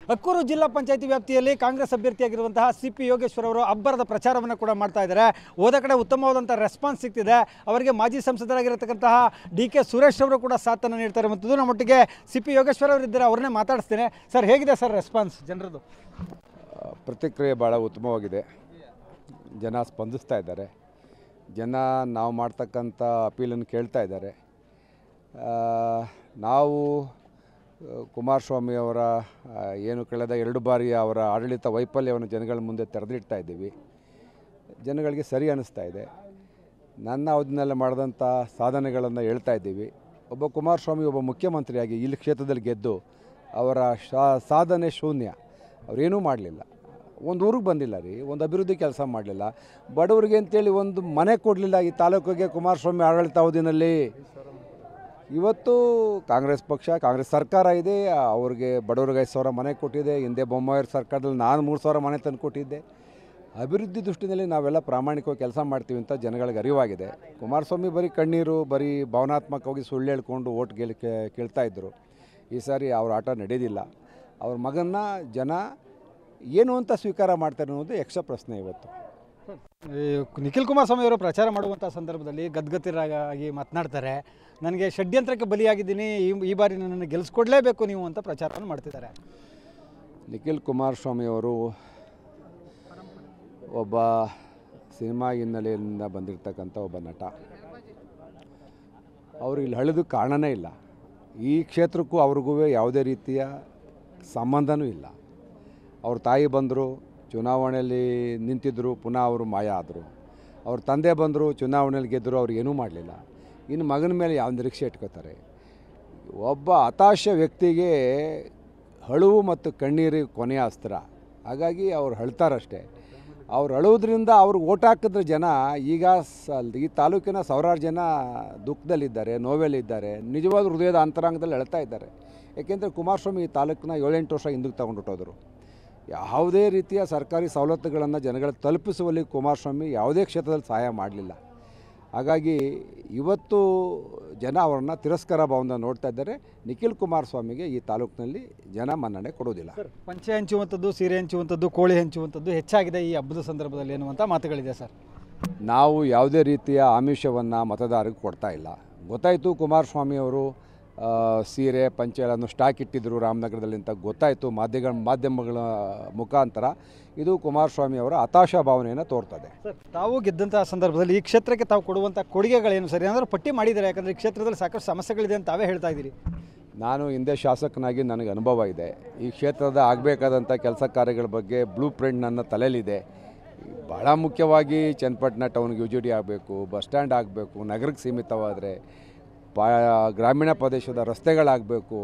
ಅಕ್ಕೂರು ಜಿಲ್ಲಾ ಪಂಚಾಯತಿ ವ್ಯಾಪ್ತಿಯಲ್ಲಿ ಕಾಂಗ್ರೆಸ್ ಅಭ್ಯರ್ಥಿಯಾಗಿರುವಂತಹ ಸಿ ಪಿ ಯೋಗೇಶ್ವರ್ ಅವರು ಅಬ್ಬರದ ಪ್ರಚಾರವನ್ನು ಕೂಡ ಮಾಡ್ತಾ ಇದ್ದಾರೆ ಹೋದ ಕಡೆ ಉತ್ತಮವಾದಂಥ ರೆಸ್ಪಾನ್ಸ್ ಸಿಗ್ತಿದೆ ಅವರಿಗೆ ಮಾಜಿ ಸಂಸದರಾಗಿರತಕ್ಕಂತಹ ಡಿ ಕೆ ಸುರೇಶ್ ಅವರು ಕೂಡ ಸಾಥನ್ನು ನೀಡ್ತಾರೆ ಮತ್ತು ನಮ್ಮೊಟ್ಟಿಗೆ ಸಿ ಪಿ ಯೋಗೇಶ್ವರ್ ಅವರು ಇದ್ದಾರೆ ಅವ್ರನ್ನೇ ಮಾತಾಡಿಸ್ತೇನೆ ಸರ್ ಹೇಗಿದೆ ಸರ್ ರೆಸ್ಪಾನ್ಸ್ ಜನರದು ಪ್ರತಿಕ್ರಿಯೆ ಭಾಳ ಉತ್ತಮವಾಗಿದೆ ಜನ ಸ್ಪಂದಿಸ್ತಾ ಇದ್ದಾರೆ ಜನ ನಾವು ಮಾಡ್ತಕ್ಕಂಥ ಅಪೀಲನ್ನು ಕೇಳ್ತಾ ಇದ್ದಾರೆ ಆ, ನಾವು ಆ, ಕುಮಾರಸ್ವಾಮಿ ಅವರ ಆ, ಏನು ಕಳೆದ ಎರಡು ಬಾರಿ ಅವರ ಆಡಳಿತ ವೈಫಲ್ಯವನ್ನು ಜನಗಳ ಮುಂದೆ ತೆರೆದಿಡ್ತಾ ಇದ್ದೀವಿ ಜನಗಳಿಗೆ ಸರಿ ಅನ್ನಿಸ್ತಾ ಇದೆ ನನ್ನ ಅವಧಿನಲ್ಲಿ ಮಾಡಿದಂಥ ಸಾಧನೆಗಳನ್ನು ಹೇಳ್ತಾ ಇದ್ದೀವಿ ಒಬ್ಬ ಕುಮಾರಸ್ವಾಮಿ ಒಬ್ಬ ಮುಖ್ಯಮಂತ್ರಿಯಾಗಿ ಇಲ್ಲಿ ಕ್ಷೇತ್ರದಲ್ಲಿ ಗೆದ್ದು ಅವರ ಶಾ ಸಾಧನೆ ಶೂನ್ಯ ಅವರೇನೂ ಮಾಡಲಿಲ್ಲ ಒಂದು ಊರಿಗೆ ಬಂದಿಲ್ಲ ರೀ ಒಂದು ಅಭಿವೃದ್ಧಿ ಕೆಲಸ ಮಾಡಲಿಲ್ಲ ಬಡವರಿಗೆ ಅಂತೇಳಿ ಒಂದು ಮನೆ ಕೊಡಲಿಲ್ಲ ಈ ತಾಲೂಕಿಗೆ ಕುಮಾರಸ್ವಾಮಿ ಆಡಳಿತ ಅವಧಿನಲ್ಲಿ ಇವತ್ತು ಕಾಂಗ್ರೆಸ್ ಪಕ್ಷ ಕಾಂಗ್ರೆಸ್ ಸರ್ಕಾರ ಇದೆ ಅವ್ರಿಗೆ ಬಡವ್ರಿಗೆ ಐದು ಸಾವಿರ ಮನೆ ಕೊಟ್ಟಿದೆ ಹಿಂದೆ ಬೊಮ್ಮಾಯಿಯವ್ರ ಸರ್ಕಾರದಲ್ಲಿ ನಾನು ಮೂರು ಸಾವಿರ ಮನೆ ತಂದು ಕೊಟ್ಟಿದ್ದೆ ಅಭಿವೃದ್ಧಿ ದೃಷ್ಟಿನಲ್ಲಿ ನಾವೆಲ್ಲ ಪ್ರಾಮಾಣಿಕವಾಗಿ ಕೆಲಸ ಮಾಡ್ತೀವಿ ಅಂತ ಜನಗಳಿಗೆ ಅರಿವಾಗಿದೆ ಕುಮಾರಸ್ವಾಮಿ ಬರೀ ಕಣ್ಣೀರು ಬರೀ ಭಾವನಾತ್ಮಕವಾಗಿ ಸುಳ್ಳು ಹೇಳ್ಕೊಂಡು ಓಟ್ ಗೆಲ್ ಕೇ- ಕೇಳ್ತಾ ಇದ್ದರು ಈ ಸಾರಿ ಅವ್ರ ಆಟ ನಡೆಯೋದಿಲ್ಲ ಅವ್ರ ಮಗನ್ನ ಜನ ಏನು ಅಂತ ಸ್ವೀಕಾರ ಮಾಡ್ತಾರೆ ಅನ್ನೋದು ಯಕ್ಷ ಪ್ರಶ್ನೆ ಇವತ್ತು ಈ ನಿಖಿಲ್ ಕುಮಾರಸ್ವಾಮಿ ಅವರು ಪ್ರಚಾರ ಮಾಡುವಂಥ ಸಂದರ್ಭದಲ್ಲಿ ಗದ್ಗತಿರಾಗಿ ಮಾತನಾಡ್ತಾರೆ ನನಗೆ ಷಡ್ಯಂತ್ರಕ್ಕೆ ಬಲಿಯಾಗಿದ್ದೀನಿ ಈ ಈ ಬಾರಿ ನನ್ನನ್ನು ಗೆಲ್ಲಿಸ್ಕೊಡ್ಲೇಬೇಕು ನೀವು ಅಂತ ಪ್ರಚಾರವನ್ನು ಮಾಡ್ತಿದ್ದಾರೆ ನಿಖಿಲ್ ಕುಮಾರಸ್ವಾಮಿ ಅವರು ಒಬ್ಬ ಸಿನಿಮಾ ಹಿನ್ನೆಲೆಯಿಂದ ಬಂದಿರತಕ್ಕಂಥ ಒಬ್ಬ ನಟ ಅವರು ಇಲ್ಲಿ ಹಳೆದಕ್ಕೆ ಕಾರಣನೇ ಇಲ್ಲ ಈ ಕ್ಷೇತ್ರಕ್ಕೂ ಅವ್ರಿಗೂ ಯಾವುದೇ ರೀತಿಯ ಸಂಬಂಧನೂ ಇಲ್ಲ ಅವ್ರ ತಾಯಿ ಬಂದರು ಚುನಾವಣೆಯಲ್ಲಿ ನಿಂತಿದ್ದರು ಪುನಃ ಅವರು ಮಾಯ ಆದರು ಅವ್ರ ತಂದೆ ಬಂದರು ಚುನಾವಣೆಯಲ್ಲಿ ಗೆದ್ದರು ಅವ್ರು ಏನೂ ಮಾಡಲಿಲ್ಲ ಇನ್ನು ಮಗನ ಮೇಲೆ ಯಾವ ನಿರೀಕ್ಷೆ ಇಟ್ಕೋತಾರೆ ಒಬ್ಬ ಹತಾಶ ವ್ಯಕ್ತಿಗೆ ಅಳುವು ಮತ್ತು ಕಣ್ಣೀರಿಗೆ ಕೊನೆಯ ಅಸ್ತ್ರ ಹಾಗಾಗಿ ಅವ್ರು ಅಳ್ತಾರಷ್ಟೇ ಅವ್ರು ಅಳುವುದರಿಂದ ಅವ್ರಿಗೆ ಓಟ್ ಹಾಕಿದ್ರೆ ಜನ ಈಗ ಸ ಈ ತಾಲೂಕಿನ ಸಾವಿರಾರು ಜನ ದುಃಖದಲ್ಲಿದ್ದಾರೆ ನೋವೆಲ್ಲಿದ್ದಾರೆ ನಿಜವಾದ ಹೃದಯದ ಅಂತರಾಂಗದಲ್ಲಿ ಅಳ್ತಾ ಇದ್ದಾರೆ ಏಕೆಂದರೆ ಕುಮಾರಸ್ವಾಮಿ ಈ ತಾಲೂಕಿನ ಏಳೆಂಟು ವರ್ಷ ಹಿಂದಕ್ಕೆ ತಗೊಂಡುಟ್ಟೋದ್ರು ಯಾವುದೇ ರೀತಿಯ ಸರ್ಕಾರಿ ಸವಲತ್ತುಗಳನ್ನು ಜನಗಳಿಗೆ ತಲುಪಿಸುವಲ್ಲಿ ಕುಮಾರಸ್ವಾಮಿ ಯಾವುದೇ ಕ್ಷೇತ್ರದಲ್ಲಿ ಸಹಾಯ ಮಾಡಲಿಲ್ಲ ಹಾಗಾಗಿ ಇವತ್ತು ಜನ ಅವರನ್ನು ತಿರಸ್ಕಾರ ಭಾವದಿಂದ ನೋಡ್ತಾ ಇದ್ದಾರೆ ನಿಖಿಲ್ ಕುಮಾರಸ್ವಾಮಿಗೆ ಈ ತಾಲೂಕಿನಲ್ಲಿ ಜನ ಮನ್ನಣೆ ಕೊಡೋದಿಲ್ಲ ಸರ್ ಪಂಚೆ ಹಂಚುವಂಥದ್ದು ಸೀರೆ ಹಂಚುವಂಥದ್ದು ಕೋಳಿ ಹಂಚುವಂಥದ್ದು ಹೆಚ್ಚಾಗಿದೆ ಈ ಹಬ್ಬದ ಸಂದರ್ಭದಲ್ಲಿ ಎನ್ನುವಂಥ ಮಾತುಗಳಿದೆ ಸರ್ ನಾವು ಯಾವುದೇ ರೀತಿಯ ಆಮಿಷವನ್ನು ಮತದಾರರಿಗೆ ಕೊಡ್ತಾ ಇಲ್ಲ ಗೊತ್ತಾಯಿತು ಕುಮಾರಸ್ವಾಮಿ ಅವರು ಆ, ಸೀರೆ ಪಂಚೆಗಳನ್ನು ಸ್ಟಾಕ್ ಇಟ್ಟಿದ್ದರು ರಾಮನಗರದಲ್ಲಿ ಅಂತ ಗೊತ್ತಾಯಿತು ಮಾಧ್ಯಮ ಮಾಧ್ಯಮಗಳ ಮುಖಾಂತರ ಇದು ಕುಮಾರಸ್ವಾಮಿ ಅವರ ಹತಾಶ ಭಾವನೆಯನ್ನು ತೋರ್ತದೆ ಸರ್ ತಾವು ಗೆದ್ದಂತಹ ಸಂದರ್ಭದಲ್ಲಿ ಈ ಕ್ಷೇತ್ರಕ್ಕೆ ತಾವು ಕೊಡುವಂಥ ಕೊಡುಗೆಗಳೇನು ಸರ್ ಏನಾದರೂ ಪಟ್ಟಿ ಮಾಡಿದ್ದಾರೆ ಯಾಕಂದರೆ ಈ ಕ್ಷೇತ್ರದಲ್ಲಿ ಸಾಕಷ್ಟು ಸಮಸ್ಯೆಗಳಿದೆ ಅಂತ ತಾವೇ ಹೇಳ್ತಾ ಇದ್ದೀರಿ ನಾನು ಹಿಂದೆ ಶಾಸಕನಾಗಿ ನನಗೆ ಅನುಭವ ಇದೆ ಈ ಕ್ಷೇತ್ರದ ಆಗಬೇಕಾದಂಥ ಕೆಲಸ ಕಾರ್ಯಗಳ ಬಗ್ಗೆ ಬ್ಲೂ ಪ್ರಿಂಟ್ ನನ್ನ ತಲೆಯಲ್ಲಿದೆ ಭಾಳ ಮುಖ್ಯವಾಗಿ ಚನ್ನಪಟ್ಟಣ ಟೌನ್ಗೆ ಯು ಜಿ ಡಿ ಆಗಬೇಕು ಬಸ್ ಸ್ಟ್ಯಾಂಡ್ ಆಗಬೇಕು ನಗರಕ್ಕೆ ಸೀಮಿತವಾದರೆ ಪಾ ಗ್ರಾಮೀಣ ಪ್ರದೇಶದ ರಸ್ತೆಗಳಾಗಬೇಕು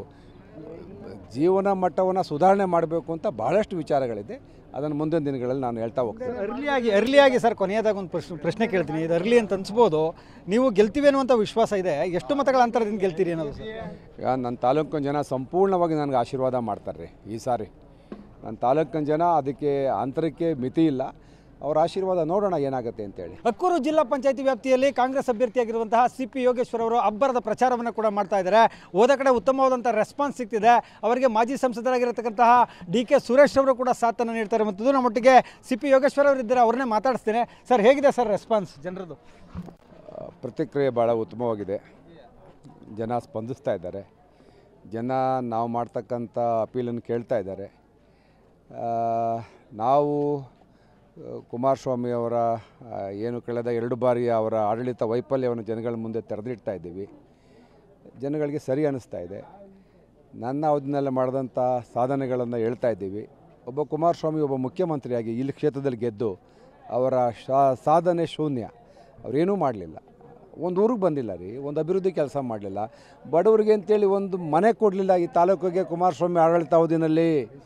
ಜೀವನ ಮಟ್ಟವನ್ನು ಸುಧಾರಣೆ ಮಾಡಬೇಕು ಅಂತ ಭಾಳಷ್ಟು ವಿಚಾರಗಳಿದೆ ಅದನ್ನು ಮುಂದಿನ ದಿನಗಳಲ್ಲಿ ನಾನು ಹೇಳ್ತಾ ಹೋಗ್ತೇನೆ ಅರ್ಲಿಯಾಗಿ ಅರ್ಲಿಯಾಗಿ ಸರ್ ಕೊನೆಯದಾಗ ಒಂದು ಪ್ರಶ್ನೆ ಪ್ರಶ್ನೆ ಕೇಳ್ತೀನಿ ಇದು ಅರ್ಲಿ ಅಂತ ಅನ್ಸ್ಬೋದು ನೀವು ಗೆಲ್ತೀವಿ ಅನ್ನುವಂಥ ವಿಶ್ವಾಸ ಇದೆ ಎಷ್ಟು ಮತಗಳ ಅಂತರದಿಂದ ಗೆಲ್ತೀರಿ ಅನ್ನೋದು ಸರ್ ಈಗ ನನ್ನ ತಾಲೂಕಿನ ಜನ ಸಂಪೂರ್ಣವಾಗಿ ನನಗೆ ಆಶೀರ್ವಾದ ಮಾಡ್ತಾರೆ ಈ ಸಾರಿ ನನ್ನ ತಾಲೂಕಿನ ಜನ ಅದಕ್ಕೆ ಅಂತರಕ್ಕೆ ಮಿತಿ ಇಲ್ಲ ಅವ್ರ ಆಶೀರ್ವಾದ ನೋಡೋಣ ಏನಾಗುತ್ತೆ ಅಂತೇಳಿ ಅಕ್ಕೂರು ಜಿಲ್ಲಾ ಪಂಚಾಯತಿ ವ್ಯಾಪ್ತಿಯಲ್ಲಿ ಕಾಂಗ್ರೆಸ್ ಅಭ್ಯರ್ಥಿಯಾಗಿರುವಂತಹ ಸಿ ಪಿ ಯೋಗೇಶ್ವರ್ ಅವರು ಅಬ್ಬರದ ಪ್ರಚಾರವನ್ನು ಕೂಡ ಮಾಡ್ತಾ ಇದ್ದಾರೆ ಹೋದ ಕಡೆ ಉತ್ತಮವಾದಂಥ ರೆಸ್ಪಾನ್ಸ್ ಸಿಗ್ತಿದೆ ಅವರಿಗೆ ಮಾಜಿ ಸಂಸದರಾಗಿರತಕ್ಕಂತಹ ಡಿ ಕೆ ಸುರೇಶ್ ಅವರು ಕೂಡ ಸಾಥನ್ನು ನೀಡ್ತಾರೆ ಮತ್ತು ನಮ್ಮೊಟ್ಟಿಗೆ ಸಿ ಪಿ ಯೋಗೇಶ್ವರ್ ಅವರು ಇದ್ದಾರೆ ಅವ್ರನ್ನೇ ಮಾತಾಡಿಸ್ತೇನೆ ಸರ್ ಹೇಗಿದೆ ಸರ್ ರೆಸ್ಪಾನ್ಸ್ ಜನರದು ಆ, ಪ್ರತಿಕ್ರಿಯೆ ಭಾಳ ಉತ್ತಮವಾಗಿದೆ ಜನ ಸ್ಪಂದಿಸ್ತಾ ಇದ್ದಾರೆ ಜನ ನಾವು ಮಾಡ್ತಕ್ಕಂಥ ಅಪೀಲನ್ನು ಕೇಳ್ತಾ ಇದ್ದಾರೆ ಆ, ನಾವು ಆ, ಕುಮಾರಸ್ವಾಮಿ ಅವರ ಆ, ಏನು ಕಳೆದ ಎರಡು ಬಾರಿ ಅವರ ಆಡಳಿತ ವೈಫಲ್ಯವನ್ನು ಜನಗಳ ಮುಂದೆ ತೆರೆದಿಡ್ತಾ ಇದ್ದೀವಿ ಜನಗಳಿಗೆ ಸರಿ ಅನ್ನಿಸ್ತಾ ಇದೆ ನನ್ನ ಅವಧಿನಲ್ಲಿ ಮಾಡಿದಂಥ ಸಾಧನೆಗಳನ್ನು ಹೇಳ್ತಾ ಇದ್ದೀವಿ ಒಬ್ಬ ಕುಮಾರಸ್ವಾಮಿ ಒಬ್ಬ ಮುಖ್ಯಮಂತ್ರಿಯಾಗಿ ಇಲ್ಲಿ ಕ್ಷೇತ್ರದಲ್ಲಿ ಗೆದ್ದು ಅವರ ಶಾ ಸಾಧನೆ ಶೂನ್ಯ ಅವರೇನೂ ಮಾಡಲಿಲ್ಲ ಒಂದು ಊರಿಗೆ ಬಂದಿಲ್ಲ ರೀ ಒಂದು ಅಭಿವೃದ್ಧಿ ಕೆಲಸ ಮಾಡಲಿಲ್ಲ ಬಡವರಿಗೆ ಅಂತೇಳಿ ಒಂದು ಮನೆ ಕೊಡಲಿಲ್ಲ ಈ ತಾಲೂಕಿಗೆ ಕುಮಾರಸ್ವಾಮಿ ಆಡಳಿತ ಅವಧಿನಲ್ಲಿ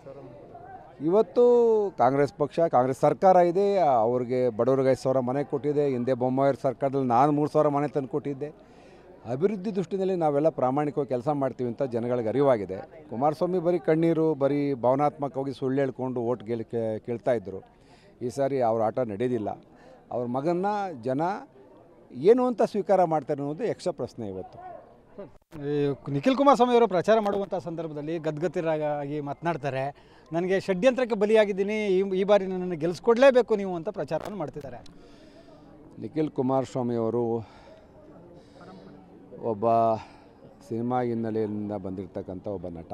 ಇವತ್ತು ಕಾಂಗ್ರೆಸ್ ಪಕ್ಷ ಕಾಂಗ್ರೆಸ್ ಸರ್ಕಾರ ಇದೆ ಅವ್ರಿಗೆ ಬಡವ್ರಿಗೆ ಐದು ಸಾವಿರ ಮನೆ ಕೊಟ್ಟಿದೆ ಹಿಂದೆ ಬೊಮ್ಮಾಯಿಯವ್ರ ಸರ್ಕಾರದಲ್ಲಿ ನಾನು ಮೂರು ಸಾವಿರ ಮನೆ ತಂದು ಕೊಟ್ಟಿದ್ದೆ ಅಭಿವೃದ್ಧಿ ದೃಷ್ಟಿನಲ್ಲಿ ನಾವೆಲ್ಲ ಪ್ರಾಮಾಣಿಕವಾಗಿ ಕೆಲಸ ಮಾಡ್ತೀವಿ ಅಂತ ಜನಗಳಿಗೆ ಅರಿವಾಗಿದೆ ಕುಮಾರಸ್ವಾಮಿ ಬರೀ ಕಣ್ಣೀರು ಬರೀ ಭಾವನಾತ್ಮಕವಾಗಿ ಸುಳ್ಳು ಹೇಳ್ಕೊಂಡು ಓಟ್ ಗೆಲ್ ಕೇ- ಕೇಳ್ತಾ ಇದ್ದರು ಈ ಸಾರಿ ಅವ್ರ ಆಟ ನಡೆಯೋದಿಲ್ಲ ಅವ್ರ ಮಗನ್ನ ಜನ ಏನು ಅಂತ ಸ್ವೀಕಾರ ಮಾಡ್ತಾರೆ ಅನ್ನೋದು ಯಕ್ಷ ಪ್ರಶ್ನೆ ಇವತ್ತು ಈ ನಿಖಿಲ್ ಕುಮಾರಸ್ವಾಮಿ ಅವರು ಪ್ರಚಾರ ಮಾಡುವಂಥ ಸಂದರ್ಭದಲ್ಲಿ ಗದ್ಗತಿರಾಗಿ ಮಾತನಾಡ್ತಾರೆ ನನಗೆ ಷಡ್ಯಂತ್ರಕ್ಕೆ ಬಲಿಯಾಗಿದ್ದೀನಿ ಈ ಈ ಬಾರಿ ನನ್ನನ್ನು ಗೆಲ್ಲಿಸ್ಕೊಡ್ಲೇಬೇಕು ನೀವು ಅಂತ ಪ್ರಚಾರವನ್ನು ಮಾಡ್ತಿದ್ದಾರೆ ನಿಖಿಲ್ ಕುಮಾರಸ್ವಾಮಿ ಅವರು ಒಬ್ಬ ಸಿನಿಮಾ ಹಿನ್ನೆಲೆಯಿಂದ ಬಂದಿರತಕ್ಕಂಥ ಒಬ್ಬ ನಟ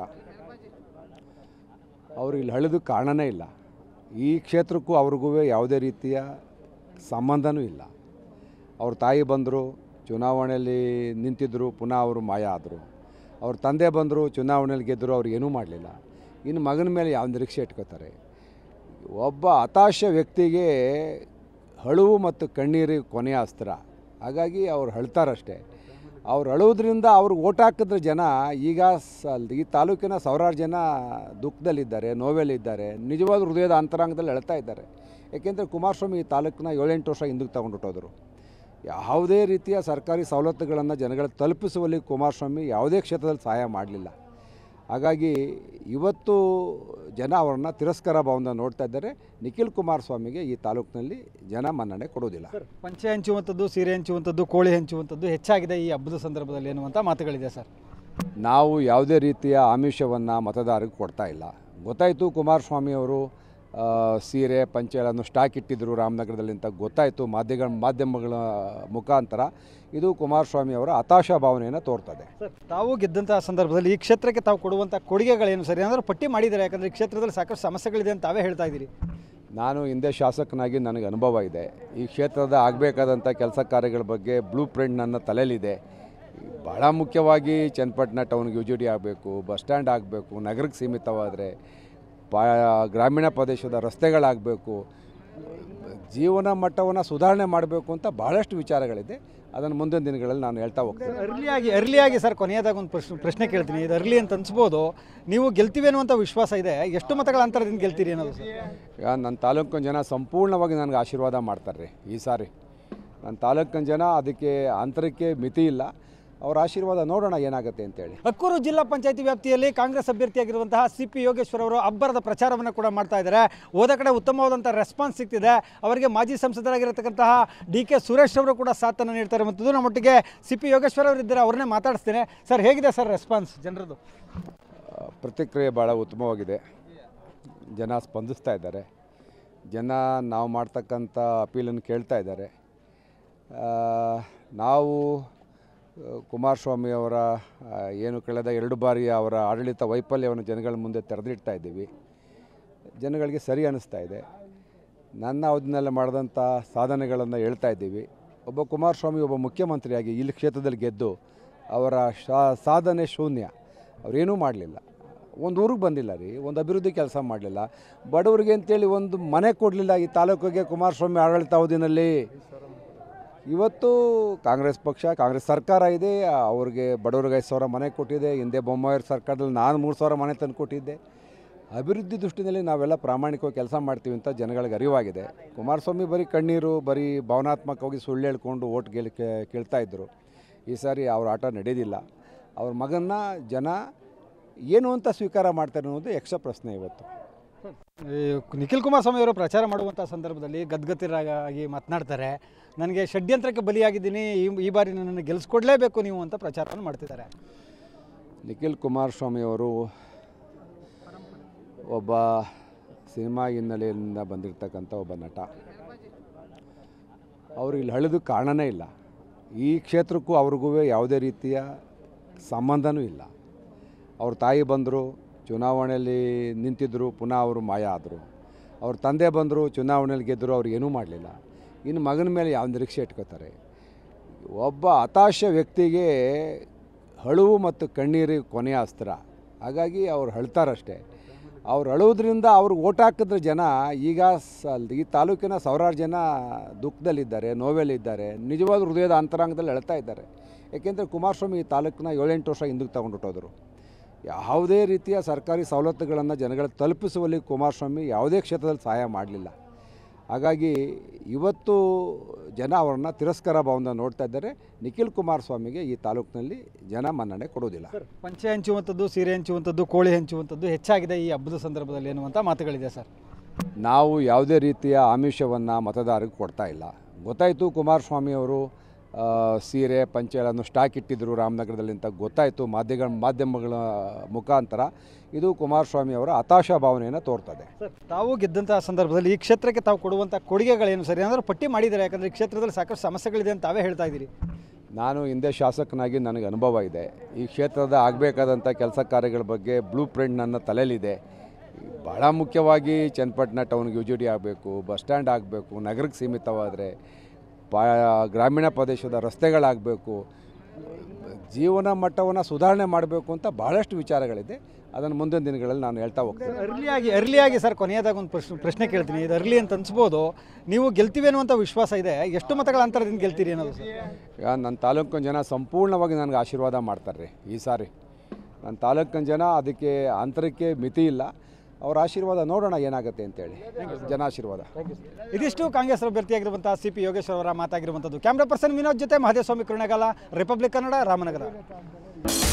ಅವರು ಇಲ್ಲಿ ಹಳೆದಕ್ಕೆ ಕಾರಣನೇ ಇಲ್ಲ ಈ ಕ್ಷೇತ್ರಕ್ಕೂ ಅವ್ರಿಗೂ ಯಾವುದೇ ರೀತಿಯ ಸಂಬಂಧನೂ ಇಲ್ಲ ಅವ್ರ ತಾಯಿ ಬಂದರು ಚುನಾವಣೆಯಲ್ಲಿ ನಿಂತಿದ್ದರು ಪುನಃ ಅವರು ಮಾಯ ಆದರು ಅವ್ರ ತಂದೆ ಬಂದರು ಚುನಾವಣೆಯಲ್ಲಿ ಗೆದ್ದರು ಅವ್ರು ಏನೂ ಮಾಡಲಿಲ್ಲ ಇನ್ನು ಮಗನ ಮೇಲೆ ಯಾವ ನಿರೀಕ್ಷೆ ಇಟ್ಕೋತಾರೆ ಒಬ್ಬ ಹತಾಶ ವ್ಯಕ್ತಿಗೆ ಅಳುವು ಮತ್ತು ಕಣ್ಣೀರಿಗೆ ಕೊನೆಯ ಅಸ್ತ್ರ ಹಾಗಾಗಿ ಅವ್ರು ಅಳ್ತಾರಷ್ಟೇ ಅವ್ರು ಅಳುವುದರಿಂದ ಅವ್ರಿಗೆ ಓಟ್ ಹಾಕಿದ್ರೆ ಜನ ಈಗ ಸ ಈ ತಾಲೂಕಿನ ಸಾವಿರಾರು ಜನ ದುಃಖದಲ್ಲಿದ್ದಾರೆ ನೋವೆಲ್ಲಿದ್ದಾರೆ ನಿಜವಾದ ಹೃದಯದ ಅಂತರಾಂಗದಲ್ಲಿ ಅಳ್ತಾ ಇದ್ದಾರೆ ಏಕೆಂದರೆ ಕುಮಾರಸ್ವಾಮಿ ಈ ತಾಲೂಕಿನ ಏಳೆಂಟು ವರ್ಷ ಹಿಂದಕ್ಕೆ ತಗೊಂಡುಟ್ಟೋದ್ರು ಯಾವುದೇ ರೀತಿಯ ಸರ್ಕಾರಿ ಸವಲತ್ತುಗಳನ್ನು ಜನಗಳಿಗೆ ತಲುಪಿಸುವಲ್ಲಿ ಕುಮಾರಸ್ವಾಮಿ ಯಾವುದೇ ಕ್ಷೇತ್ರದಲ್ಲಿ ಸಹಾಯ ಮಾಡಲಿಲ್ಲ ಹಾಗಾಗಿ ಇವತ್ತು ಜನ ಅವರನ್ನು ತಿರಸ್ಕಾರ ಭಾವದಿಂದ ನೋಡ್ತಾ ಇದ್ದಾರೆ ನಿಖಿಲ್ ಕುಮಾರಸ್ವಾಮಿಗೆ ಈ ತಾಲೂಕಿನಲ್ಲಿ ಜನ ಮನ್ನಣೆ ಕೊಡೋದಿಲ್ಲ ಪಂಚೆ ಹಂಚುವಂಥದ್ದು ಸೀರೆ ಹಂಚುವಂಥದ್ದು ಕೋಳಿ ಹಂಚುವಂಥದ್ದು ಹೆಚ್ಚಾಗಿದೆ ಈ ಹಬ್ಬದ ಸಂದರ್ಭದಲ್ಲಿ ಎನ್ನುವಂಥ ಮಾತುಗಳಿದೆ ಸರ್ ನಾವು ಯಾವುದೇ ರೀತಿಯ ಆಮಿಷವನ್ನು ಮತದಾರರಿಗೆ ಕೊಡ್ತಾ ಇಲ್ಲ ಗೊತ್ತಾಯಿತು ಕುಮಾರಸ್ವಾಮಿ ಅವರು ಆ, ಸೀರೆ ಪಂಚೆಗಳನ್ನು ಸ್ಟಾಕ್ ಇಟ್ಟಿದ್ದರು ರಾಮನಗರದಲ್ಲಿ ಅಂತ ಗೊತ್ತಾಯಿತು ಮಾಧ್ಯಮ ಮಾಧ್ಯಮಗಳ ಮುಖಾಂತರ ಇದು ಕುಮಾರಸ್ವಾಮಿ ಅವರ ಹತಾಶ ಭಾವನೆಯನ್ನು ತೋರ್ತದೆ ಸರ್ ತಾವು ಗೆದ್ದಂತಹ ಸಂದರ್ಭದಲ್ಲಿ ಈ ಕ್ಷೇತ್ರಕ್ಕೆ ತಾವು ಕೊಡುವಂಥ ಕೊಡುಗೆಗಳೇನು ಸರ್ ಏನಾದರೂ ಪಟ್ಟಿ ಮಾಡಿದ್ದಾರೆ ಯಾಕಂದರೆ ಈ ಕ್ಷೇತ್ರದಲ್ಲಿ ಸಾಕಷ್ಟು ಸಮಸ್ಯೆಗಳಿದೆ ಅಂತ ತಾವೇ ಹೇಳ್ತಾ ಇದ್ದೀರಿ ನಾನು ಹಿಂದೆ ಶಾಸಕನಾಗಿ ನನಗೆ ಅನುಭವ ಇದೆ ಈ ಕ್ಷೇತ್ರದ ಆಗಬೇಕಾದಂಥ ಕೆಲಸ ಕಾರ್ಯಗಳ ಬಗ್ಗೆ ಬ್ಲೂ ಪ್ರಿಂಟ್ ನನ್ನ ತಲೆಯಲ್ಲಿದೆ ಭಾಳ ಮುಖ್ಯವಾಗಿ ಚನ್ನಪಟ್ಟಣ ಟೌನ್ಗೆ ಯು ಜಿ ಡಿ ಆಗಬೇಕು ಬಸ್ ಸ್ಟ್ಯಾಂಡ್ ಆಗಬೇಕು ನಗರಕ್ಕೆ ಸೀಮಿತವಾದರೆ ಪಾ ಗ್ರಾಮೀಣ ಪ್ರದೇಶದ ರಸ್ತೆಗಳಾಗಬೇಕು ಜೀವನ ಮಟ್ಟವನ್ನು ಸುಧಾರಣೆ ಮಾಡಬೇಕು ಅಂತ ಭಾಳಷ್ಟು ವಿಚಾರಗಳಿದೆ ಅದನ್ನು ಮುಂದಿನ ದಿನಗಳಲ್ಲಿ ನಾನು ಹೇಳ್ತಾ ಹೋಗ್ತೇನೆ ಅರ್ಲಿಯಾಗಿ ಅರ್ಲಿಯಾಗಿ ಸರ್ ಕೊನೆಯದಾಗ ಒಂದು ಪ್ರಶ್ನೆ ಪ್ರಶ್ನೆ ಕೇಳ್ತೀನಿ ಇದು ಅರ್ಲಿ ಅಂತ ಅನ್ಸ್ಬೋದು ನೀವು ಗೆಲ್ತೀವಿ ಅನ್ನುವಂಥ ವಿಶ್ವಾಸ ಇದೆ ಎಷ್ಟು ಮತಗಳ ಅಂತರದಿಂದ ಗೆಲ್ತೀರಿ ಅನ್ನೋದು ಸರ್ ಈಗ ನನ್ನ ತಾಲೂಕಿನ ಜನ ಸಂಪೂರ್ಣವಾಗಿ ನನಗೆ ಆಶೀರ್ವಾದ ಮಾಡ್ತಾರೆ ಈ ಸಾರಿ ನನ್ನ ತಾಲೂಕಿನ ಜನ ಅದಕ್ಕೆ ಅಂತರಕ್ಕೆ ಮಿತಿ ಇಲ್ಲ ಅವ್ರ ಆಶೀರ್ವಾದ ನೋಡೋಣ ಏನಾಗುತ್ತೆ ಅಂತೇಳಿ ಅಕ್ಕೂರು ಜಿಲ್ಲಾ ಪಂಚಾಯತಿ ವ್ಯಾಪ್ತಿಯಲ್ಲಿ ಕಾಂಗ್ರೆಸ್ ಅಭ್ಯರ್ಥಿಯಾಗಿರುವಂತಹ ಸಿ ಪಿ ಯೋಗೇಶ್ವರ್ ಅವರು ಅಬ್ಬರದ ಪ್ರಚಾರವನ್ನು ಕೂಡ ಮಾಡ್ತಾ ಇದ್ದಾರೆ ಹೋದ ಕಡೆ ಉತ್ತಮವಾದಂಥ ರೆಸ್ಪಾನ್ಸ್ ಸಿಗ್ತಿದೆ ಅವರಿಗೆ ಮಾಜಿ ಸಂಸದರಾಗಿರತಕ್ಕಂತಹ ಡಿ ಕೆ ಸುರೇಶ್ ಅವರು ಕೂಡ ಸಾಥನ್ನು ನೀಡ್ತಾರೆ ಮತ್ತು ನಮ್ಮ ಒಟ್ಟಿಗೆ ಸಿ ಪಿ ಯೋಗೇಶ್ವರ್ ಅವರು ಇದ್ದಾರೆ ಅವ್ರನ್ನೇ ಮಾತಾಡಿಸ್ತೇನೆ ಸರ್ ಹೇಗಿದೆ ಸರ್ ರೆಸ್ಪಾನ್ಸ್ ಜನರದ್ದು ಆ, ಪ್ರತಿಕ್ರಿಯೆ ಭಾಳ ಉತ್ತಮವಾಗಿದೆ ಜನ ಸ್ಪಂದಿಸ್ತಾ ಇದ್ದಾರೆ ಜನ ನಾವು ಮಾಡ್ತಕ್ಕಂಥ ಅಪೀಲನ್ನು ಕೇಳ್ತಾ ಇದ್ದಾರೆ ಆ, ನಾವು ಆ, ಕುಮಾರಸ್ವಾಮಿ ಅವರ ಆ, ಏನು ಕಳೆದ ಎರಡು ಬಾರಿ ಅವರ ಆಡಳಿತ ವೈಫಲ್ಯವನ್ನು ಜನಗಳ ಮುಂದೆ ತೆರೆದಿಡ್ತಾ ಇದ್ದೀವಿ ಜನಗಳಿಗೆ ಸರಿ ಅನ್ನಿಸ್ತಾ ಇದೆ ನನ್ನ ಅವಧಿನಲ್ಲಿ ಮಾಡಿದಂಥ ಸಾಧನೆಗಳನ್ನು ಹೇಳ್ತಾ ಇದ್ದೀವಿ ಒಬ್ಬ ಕುಮಾರಸ್ವಾಮಿ ಒಬ್ಬ ಮುಖ್ಯಮಂತ್ರಿಯಾಗಿ ಇಲ್ಲಿ ಕ್ಷೇತ್ರದಲ್ಲಿ ಗೆದ್ದು ಅವರ ಶಾ ಸಾಧನೆ ಶೂನ್ಯ ಅವರೇನೂ ಮಾಡಲಿಲ್ಲ ಒಂದು ಊರಿಗೆ ಬಂದಿಲ್ಲ ರೀ ಒಂದು ಅಭಿವೃದ್ಧಿ ಕೆಲಸ ಮಾಡಲಿಲ್ಲ ಬಡವರಿಗೆ ಅಂತೇಳಿ ಒಂದು ಮನೆ ಕೊಡಲಿಲ್ಲ ಈ ತಾಲೂಕಿಗೆ ಕುಮಾರಸ್ವಾಮಿ ಆಡಳಿತ ಅವಧಿನಲ್ಲಿ ಇವತ್ತು ಕಾಂಗ್ರೆಸ್ ಪಕ್ಷ ಕಾಂಗ್ರೆಸ್ ಸರ್ಕಾರ ಇದೆ ಅವ್ರಿಗೆ ಬಡವ್ರಿಗೆ ಐದು ಸಾವಿರ ಮನೆ ಕೊಟ್ಟಿದೆ ಹಿಂದೆ ಬೊಮ್ಮಾಯಿಯವ್ರ ಸರ್ಕಾರದಲ್ಲಿ ನಾನು ಮೂರು ಸಾವಿರ ಮನೆ ತಂದು ಕೊಟ್ಟಿದ್ದೆ ಅಭಿವೃದ್ಧಿ ದೃಷ್ಟಿನಲ್ಲಿ ನಾವೆಲ್ಲ ಪ್ರಾಮಾಣಿಕವಾಗಿ ಕೆಲಸ ಮಾಡ್ತೀವಿ ಅಂತ ಜನಗಳಿಗೆ ಅರಿವಾಗಿದೆ ಕುಮಾರಸ್ವಾಮಿ ಬರೀ ಕಣ್ಣೀರು ಬರೀ ಭಾವನಾತ್ಮಕವಾಗಿ ಸುಳ್ಳು ಹೇಳ್ಕೊಂಡು ಓಟ್ ಗೆಲ್ ಕೇ- ಕೇಳ್ತಾ ಇದ್ದರು ಈ ಸಾರಿ ಅವ್ರ ಆಟ ನಡೆಯೋದಿಲ್ಲ ಅವ್ರ ಮಗನ್ನ ಜನ ಏನು ಅಂತ ಸ್ವೀಕಾರ ಮಾಡ್ತಾರೆ ಅನ್ನೋದು ಯಕ್ಷ ಪ್ರಶ್ನೆ ಇವತ್ತು ಈ ನಿಖಿಲ್ ಕುಮಾರಸ್ವಾಮಿ ಅವರು ಪ್ರಚಾರ ಮಾಡುವಂಥ ಸಂದರ್ಭದಲ್ಲಿ ಗದ್ಗತಿರಾಗಿ ಮಾತನಾಡ್ತಾರೆ ನನಗೆ ಷಡ್ಯಂತ್ರಕ್ಕೆ ಬಲಿಯಾಗಿದ್ದೀನಿ ಈ ಈ ಬಾರಿ ನನ್ನನ್ನು ಗೆಲ್ಲಿಸ್ಕೊಡ್ಲೇಬೇಕು ನೀವು ಅಂತ ಪ್ರಚಾರವನ್ನು ಮಾಡ್ತಿದ್ದಾರೆ ನಿಖಿಲ್ ಕುಮಾರಸ್ವಾಮಿ ಅವರು ಒಬ್ಬ ಸಿನಿಮಾ ಹಿನ್ನೆಲೆಯಿಂದ ಬಂದಿರತಕ್ಕಂಥ ಒಬ್ಬ ನಟ ಅವರು ಇಲ್ಲಿ ಹಳೆದಕ್ಕೆ ಕಾರಣನೇ ಇಲ್ಲ ಈ ಕ್ಷೇತ್ರಕ್ಕೂ ಅವ್ರಿಗೂ ಯಾವುದೇ ರೀತಿಯ ಸಂಬಂಧನೂ ಇಲ್ಲ ಅವ್ರ ತಾಯಿ ಬಂದರು ಚುನಾವಣೆಯಲ್ಲಿ ನಿಂತಿದ್ದರು ಪುನಃ ಅವರು ಮಾಯ ಆದರು ಅವ್ರ ತಂದೆ ಬಂದರು ಚುನಾವಣೆಯಲ್ಲಿ ಗೆದ್ದರು ಅವ್ರು ಏನೂ ಮಾಡಲಿಲ್ಲ ಇನ್ನು ಮಗನ ಮೇಲೆ ಯಾವ ನಿರೀಕ್ಷೆ ಇಟ್ಕೋತಾರೆ ಒಬ್ಬ ಹತಾಶ ವ್ಯಕ್ತಿಗೆ ಅಳುವು ಮತ್ತು ಕಣ್ಣೀರಿಗೆ ಕೊನೆಯ ಅಸ್ತ್ರ ಹಾಗಾಗಿ ಅವ್ರು ಅಳ್ತಾರಷ್ಟೇ ಅವ್ರು ಅಳುವುದರಿಂದ ಅವ್ರಿಗೆ ಓಟ್ ಹಾಕಿದ್ರೆ ಜನ ಈಗ ಸ ಈ ತಾಲೂಕಿನ ಸಾವಿರಾರು ಜನ ದುಃಖದಲ್ಲಿದ್ದಾರೆ ನೋವೆಲ್ಲಿದ್ದಾರೆ ನಿಜವಾದ ಹೃದಯದ ಅಂತರಾಂಗದಲ್ಲಿ ಅಳ್ತಾ ಇದ್ದಾರೆ ಏಕೆಂದರೆ ಕುಮಾರಸ್ವಾಮಿ ಈ ತಾಲೂಕಿನ ಏಳೆಂಟು ವರ್ಷ ಹಿಂದಕ್ಕೆ ತಗೊಂಡುಟ್ಟೋದ್ರು ಯಾವುದೇ ರೀತಿಯ ಸರ್ಕಾರಿ ಸವಲತ್ತುಗಳನ್ನು ಜನಗಳಿಗೆ ತಲುಪಿಸುವಲ್ಲಿ ಕುಮಾರಸ್ವಾಮಿ ಯಾವುದೇ ಕ್ಷೇತ್ರದಲ್ಲಿ ಸಹಾಯ ಮಾಡಲಿಲ್ಲ ಹಾಗಾಗಿ ಇವತ್ತು ಜನ ಅವರನ್ನು ತಿರಸ್ಕಾರ ಭಾವದಿಂದ ನೋಡ್ತಾ ಇದ್ದಾರೆ ನಿಖಿಲ್ ಕುಮಾರಸ್ವಾಮಿಗೆ ಈ ತಾಲೂಕಿನಲ್ಲಿ ಜನ ಮನ್ನಣೆ ಕೊಡೋದಿಲ್ಲ ಪಂಚೆ ಹಂಚುವಂಥದ್ದು ಸೀರೆ ಹಂಚುವಂಥದ್ದು ಕೋಳಿ ಹಂಚುವಂಥದ್ದು ಹೆಚ್ಚಾಗಿದೆ ಈ ಹಬ್ಬದ ಸಂದರ್ಭದಲ್ಲಿ ಎನ್ನುವಂಥ ಮಾತುಗಳಿದೆ ಸರ್ ನಾವು ಯಾವುದೇ ರೀತಿಯ ಆಮಿಷವನ್ನು ಮತದಾರರಿಗೆ ಕೊಡ್ತಾ ಇಲ್ಲ ಗೊತ್ತಾಯಿತು ಕುಮಾರಸ್ವಾಮಿ ಅವರು ಆ, ಸೀರೆ ಪಂಚೆ ಎಲ್ಲನೂ ಸ್ಟಾಕ್ ಇಟ್ಟಿದ್ದರು ರಾಮನಗರದಲ್ಲಿ ಅಂತ ಗೊತ್ತಾಯಿತು ಮಾಧ್ಯಮ ಮಾಧ್ಯಮಗಳ ಮುಖಾಂತರ ಇದು ಕುಮಾರಸ್ವಾಮಿ ಅವರ ಹತಾಶಾ ಭಾವನೆಯನ್ನು ತೋರ್ತದೆ ಸರ್ ತಾವು ಗೆದ್ದಂತಹ ಸಂದರ್ಭದಲ್ಲಿ ಈ ಕ್ಷೇತ್ರಕ್ಕೆ ತಾವು ಕೊಡುವಂಥ ಕೊಡುಗೆಗಳೇನು ಸರ್ ಏನಾದರೂ ಪಟ್ಟಿ ಮಾಡಿದ್ದಾರೆ ಯಾಕಂದರೆ ಈ ಕ್ಷೇತ್ರದಲ್ಲಿ ಸಾಕಷ್ಟು ಸಮಸ್ಯೆಗಳಿದೆ ಅಂತ ತಾವೇ ಹೇಳ್ತಾ ಇದ್ದೀರಿ ನಾನು ಹಿಂದೆ ಶಾಸಕನಾಗಿ ನನಗೆ ಅನುಭವ ಇದೆ ಈ ಕ್ಷೇತ್ರದ ಆಗಬೇಕಾದಂಥ ಕೆಲಸ ಕಾರ್ಯಗಳ ಬಗ್ಗೆ ಬ್ಲೂ ಪ್ರಿಂಟ್ ನನ್ನ ತಲೆಯಲ್ಲಿದೆ ಭಾಳ ಮುಖ್ಯವಾಗಿ ಚನ್ನಪಟ್ಟಣ ಟೌನ್ಗೆ ಯು ಜಿ ಡಿ ಆಗಬೇಕು ಬಸ್ ಸ್ಟ್ಯಾಂಡ್ ಆಗಬೇಕು ನಗರಕ್ಕೆ ಸೀಮಿತವಾದರೆ ಪಾ ಗ್ರಾಮೀಣ ಪ್ರದೇಶದ ರಸ್ತೆಗಳಾಗಬೇಕು ಜೀವನ ಮಟ್ಟವನ್ನು ಸುಧಾರಣೆ ಮಾಡಬೇಕು ಅಂತ ಭಾಳಷ್ಟು ವಿಚಾರಗಳಿದೆ ಅದನ್ನು ಮುಂದಿನ ದಿನಗಳಲ್ಲಿ ನಾನು ಹೇಳ್ತಾ ಹೋಗ್ತೇನೆ ಅರ್ಲಿಯಾಗಿ ಅರ್ಲಿಯಾಗಿ ಸರ್ ಕೊನೆಯದಾಗ ಒಂದು ಪ್ರಶ್ನೆ ಪ್ರಶ್ನೆ ಕೇಳ್ತೀನಿ ಇದು ಅರ್ಲಿ ಅಂತ ಅನ್ಸ್ಬೋದು ನೀವು ಗೆಲ್ತೀವಿ ಅನ್ನುವಂಥ ವಿಶ್ವಾಸ ಇದೆ ಎಷ್ಟು ಮತಗಳ ಅಂತರದಿಂದ ಗೆಲ್ತೀರಿ ಅನ್ನೋದು ಸರ್ ಈಗ ನನ್ನ ತಾಲೂಕಿನ ಜನ ಸಂಪೂರ್ಣವಾಗಿ ನನಗೆ ಆಶೀರ್ವಾದ ಮಾಡ್ತಾರೆ ಈ ಸಾರಿ ನನ್ನ ತಾಲೂಕಿನ ಜನ ಅದಕ್ಕೆ ಅಂತರಕ್ಕೆ ಮಿತಿ ಇಲ್ಲ ಅವ್ರ ಆಶೀರ್ವಾದ ನೋಡೋಣ ಏನಾಗುತ್ತೆ ಅಂತೇಳಿ ಜನ ಆಶೀರ್ವಾದ ಇದಿಷ್ಟು ಕಾಂಗ್ರೆಸ್ ಅಭ್ಯರ್ಥಿಯಾಗಿರುವಂತಹ ಸಿ ಪಿ ಯೋಗೇಶ್ವರ ಅವರ ಮಾತಾಗಿರುವಂಥದ್ದು ಕ್ಯಾಮ್ರಾ ಪರ್ಸನ್ ವಿನೋದ್ ಜೊತೆ ಮಹದೇವಸ್ವಾಮಿ ಕರುಣೆಗಾಲ ರಿಪಬ್ಲಿಕ್ ಕನ್ನಡ ರಾಮನಗರ